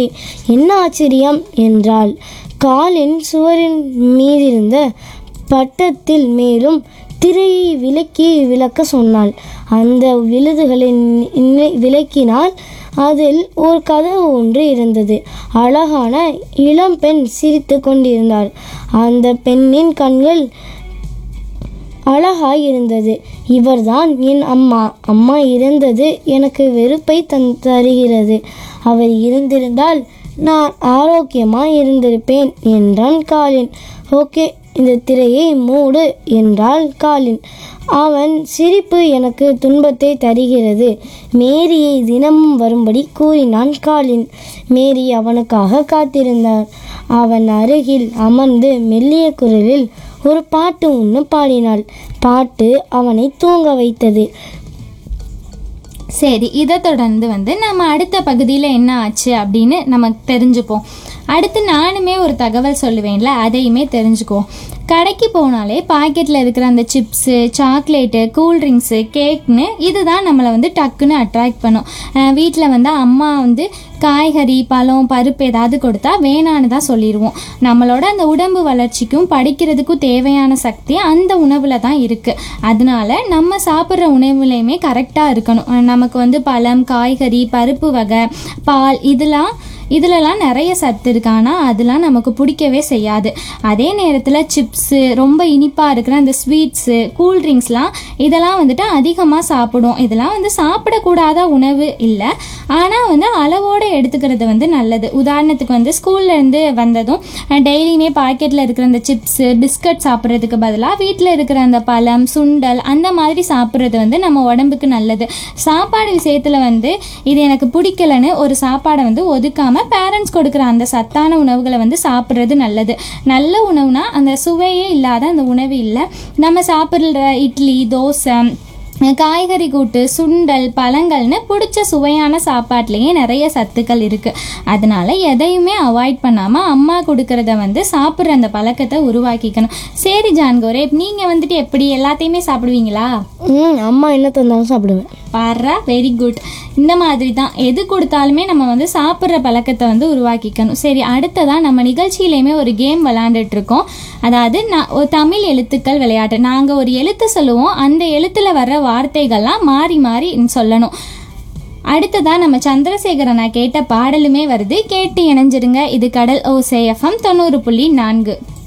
சரி என்ன ஆச்சரியம் என்றாள் காலின் சுவரின் மீதிருந்த பட்டத்தில் மேலும் திரையை விலக்கி விளக்க சொன்னாள் அந்த விழுதுகளை நி- விலக்கினால் அதில் ஒரு கதவு ஒன்று இருந்தது அழகான இளம்பெண் சிரித்து கொண்டிருந்தாள் அந்த பெண்ணின் கண்கள் அழகாய் இருந்தது இவர்தான் என் அம்மா அம்மா இறந்தது எனக்கு வெறுப்பை தன் தருகிறது அவர் இருந்திருந்தால் நான் ஆரோக்கியமாய் இருந்திருப்பேன் என்றான் காலின் ஓகே இந்த திரையை மூடு என்றாள் காலின் அவன் சிரிப்பு எனக்கு துன்பத்தை தருகிறது மேரியை தினமும் வரும்படி கூறினான் காலின் மேரி அவனுக்காக காத்திருந்தார் அவன் அருகில் அமர்ந்து மெல்லிய குரலில் ஒரு பாட்டு ஒன்று பாடினாள் பாட்டு அவனை தூங்க வைத்தது சரி இதை தொடர்ந்து வந்து நம்ம அடுத்த பகுதியில் என்ன ஆச்சு அப்படின்னு நமக்கு தெரிஞ்சுப்போம் அடுத்து நானுமே ஒரு தகவல் சொல்லுவேன்ல அதையுமே தெரிஞ்சுக்குவோம் கடைக்கு போனாலே பாக்கெட்டில் இருக்கிற அந்த சிப்ஸு சாக்லேட்டு கூல்ட்ரிங்க்ஸு கேக்னு இதுதான் நம்மளை வந்து டக்குன்னு அட்ராக்ட் பண்ணும் வீட்டில் வந்து அம்மா வந்து காய்கறி பழம் பருப்பு ஏதாவது கொடுத்தா வேணான்னு தான் சொல்லிடுவோம் நம்மளோட அந்த உடம்பு வளர்ச்சிக்கும் படிக்கிறதுக்கும் தேவையான சக்தி அந்த உணவில் தான் இருக்குது அதனால நம்ம சாப்பிட்ற உணவுலையுமே கரெக்டாக இருக்கணும் அஹ் நமக்கு வந்து பழம் காய்கறி பருப்பு வகை பால் இதெல்லாம் இதுலலாம் நிறைய சத்து இருக்கு ஆனால் அதெல்லாம் நமக்கு பிடிக்கவே செய்யாது அதே நேரத்தில் சிப்ஸு ரொம்ப இனிப்பாக இருக்கிற அந்த ஸ்வீட்ஸு கூல்ட்ரிங்க்ஸ்லாம் இதெல்லாம் வந்துட்டு அதிகமாக சாப்பிடும் இதெல்லாம் வந்து சாப்பிடக்கூடாத உணவு இல்லை ஆனால் வந்து அளவோடு எடுத்துக்கிறது வந்து நல்லது உதாரணத்துக்கு வந்து ஸ்கூல்லேருந்து வந்ததும் டெய்லியுமே பாக்கெட்டில் இருக்கிற அந்த சிப்ஸு பிஸ்கட் சாப்பிட்றதுக்கு பதிலாக வீட்டில் இருக்கிற அந்த பழம் சுண்டல் அந்த மாதிரி சாப்பிட்றது வந்து நம்ம உடம்புக்கு நல்லது சாப்பாடு விஷயத்தில் வந்து இது எனக்கு பிடிக்கலன்னு ஒரு சாப்பாடை வந்து ஒதுக்காமல் பேரண்ட்ஸ் கொடுக்குற அந்த சத்தான உணவுகளை வந்து சாப்பிட்றது நல்லது நல்ல உணவுனா அந்த சுவையே இல்லாத அந்த உணவு இல்லை நம்ம சாப்பிட்ற இட்லி தோசை காய்கறி கூட்டு சுண்டல் பழங்கள்னு பிடிச்ச சுவையான சாப்பாட்லேயே நிறைய சத்துக்கள் இருக்குது அதனால எதையுமே அவாய்ட் பண்ணாமல் அம்மா கொடுக்கறத வந்து சாப்பிட்ற அந்த பழக்கத்தை உருவாக்கிக்கணும் சரி ஜான்கோரே நீங்கள் வந்துட்டு எப்படி எல்லாத்தையுமே சாப்பிடுவீங்களா ம் அம்மா என்ன தந்தாலும் சாப்பிடுவேன் பாரா வெரி குட் இந்த மாதிரி தான் எது கொடுத்தாலுமே நம்ம வந்து சாப்பிட்ற பழக்கத்தை வந்து உருவாக்கிக்கணும் சரி அடுத்ததாக நம்ம நிகழ்ச்சியிலையுமே ஒரு கேம் விளையாண்டுட்டு இருக்கோம் அதாவது நான் ஒரு தமிழ் எழுத்துக்கள் விளையாட்டு நாங்கள் ஒரு எழுத்து சொல்லுவோம் அந்த எழுத்தில் வர்ற வார்த்தைகள்லாம் மாறி மாறி சொல்லணும் அடுத்ததாக நம்ம சந்திரசேகரன் நான் கேட்ட பாடலுமே வருது கேட்டு இணைஞ்சிருங்க இது கடல் ஓசேஎஃப்எம் தொண்ணூறு புள்ளி நான்கு